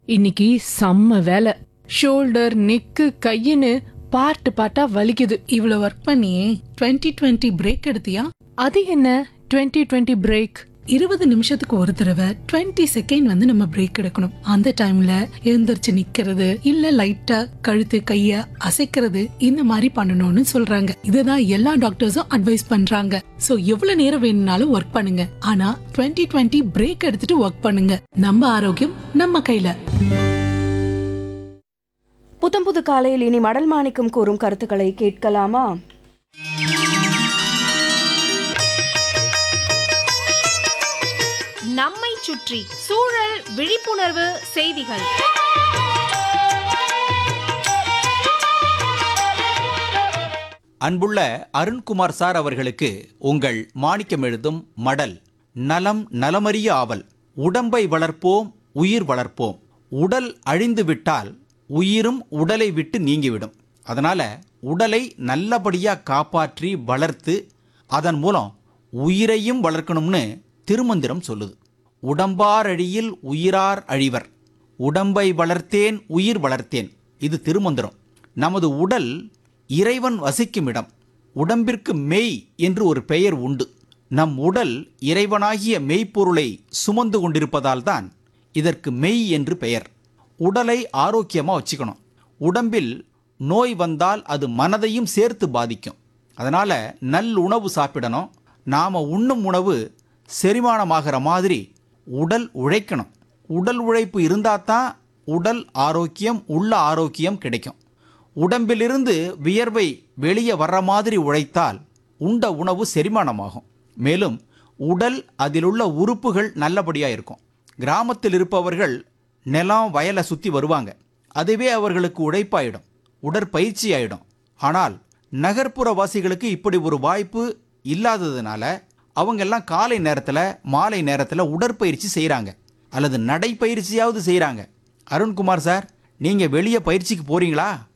இன்னைக்கு செம்ம வேலை ஷோல்டர் நெக்கு கையின்னு பார்ட்டு பார்ட்டா வலிக்குது இவ்வளவு ஒர்க் பண்ணியே 2020 டுவெண்ட்டி பிரேக் எடுத்தியா அது என்ன 2020 டுவெண்ட்டி பிரேக் இருபது நிமிஷத்துக்கு ஒரு தடவை 20 செகண்ட் வந்து நம்ம பிரேக் எடுக்கணும் அந்த டைம்ல எழுந்திருச்சு நிக்கிறது இல்ல லைட்டா கழுத்து கைய அசைக்கிறது இந்த மாதிரி பண்ணணும்னு சொல்றாங்க இதுதான் எல்லா டாக்டர்ஸும் அட்வைஸ் பண்றாங்க சோ எவ்வளவு நேரம் வேணும்னாலும் ஒர்க் பண்ணுங்க ஆனா 2020 டுவெண்ட்டி பிரேக் எடுத்துட்டு ஒர்க் பண்ணுங்க நம்ம ஆரோக்கியம் நம்ம கையில புத்தம் புது காலையில் இனி மடல் மாணிக்கம் கூறும் கருத்துக்களை கேட்கலாமா நம்மை சுற்றி சூழல் விழிப்புணர்வு செய்திகள் அன்புள்ள அருண்குமார் சார் அவர்களுக்கு உங்கள் மாணிக்கம் எழுதும் மடல் நலம் நலமறிய ஆவல் உடம்பை வளர்ப்போம் உயிர் வளர்ப்போம் உடல் அழிந்து விட்டால் உயிரும் உடலை விட்டு நீங்கிவிடும் அதனால உடலை நல்லபடியா காப்பாற்றி வளர்த்து அதன் மூலம் உயிரையும் வளர்க்கணும்னு திருமந்திரம் சொல்லுது உடம்பாரழியில் உயிரார் அழிவர் உடம்பை வளர்த்தேன் உயிர் வளர்த்தேன் இது திருமந்திரம் நமது உடல் இறைவன் வசிக்கும் இடம் உடம்பிற்கு மெய் என்று ஒரு பெயர் உண்டு நம் உடல் இறைவனாகிய மெய்ப்பொருளை சுமந்து கொண்டிருப்பதால் தான் இதற்கு மெய் என்று பெயர் உடலை ஆரோக்கியமாக வச்சுக்கணும் உடம்பில் நோய் வந்தால் அது மனதையும் சேர்த்து பாதிக்கும் அதனால் நல் உணவு சாப்பிடணும் நாம் உண்ணும் உணவு செரிமானமாகிற மாதிரி உடல் உழைக்கணும் உடல் உழைப்பு இருந்தால் தான் உடல் ஆரோக்கியம் உள்ள ஆரோக்கியம் கிடைக்கும் உடம்பிலிருந்து வியர்வை வெளியே வர்ற மாதிரி உழைத்தால் உண்ட உணவு செரிமானமாகும் மேலும் உடல் அதிலுள்ள உறுப்புகள் நல்லபடியாக இருக்கும் கிராமத்தில் இருப்பவர்கள் நிலம் வயலை சுற்றி வருவாங்க அதுவே அவர்களுக்கு உழைப்பாயிடும் உடற்பயிற்சி ஆயிடும் ஆனால் நகர்ப்புற வாசிகளுக்கு இப்படி ஒரு வாய்ப்பு இல்லாததுனால அவங்க எல்லாம் காலை நேரத்தில் மாலை நேரத்தில் உடற்பயிற்சி செய்கிறாங்க அல்லது நடைப்பயிற்சியாவது செய்கிறாங்க அருண்குமார் சார் நீங்கள் வெளியே பயிற்சிக்கு போகிறீங்களா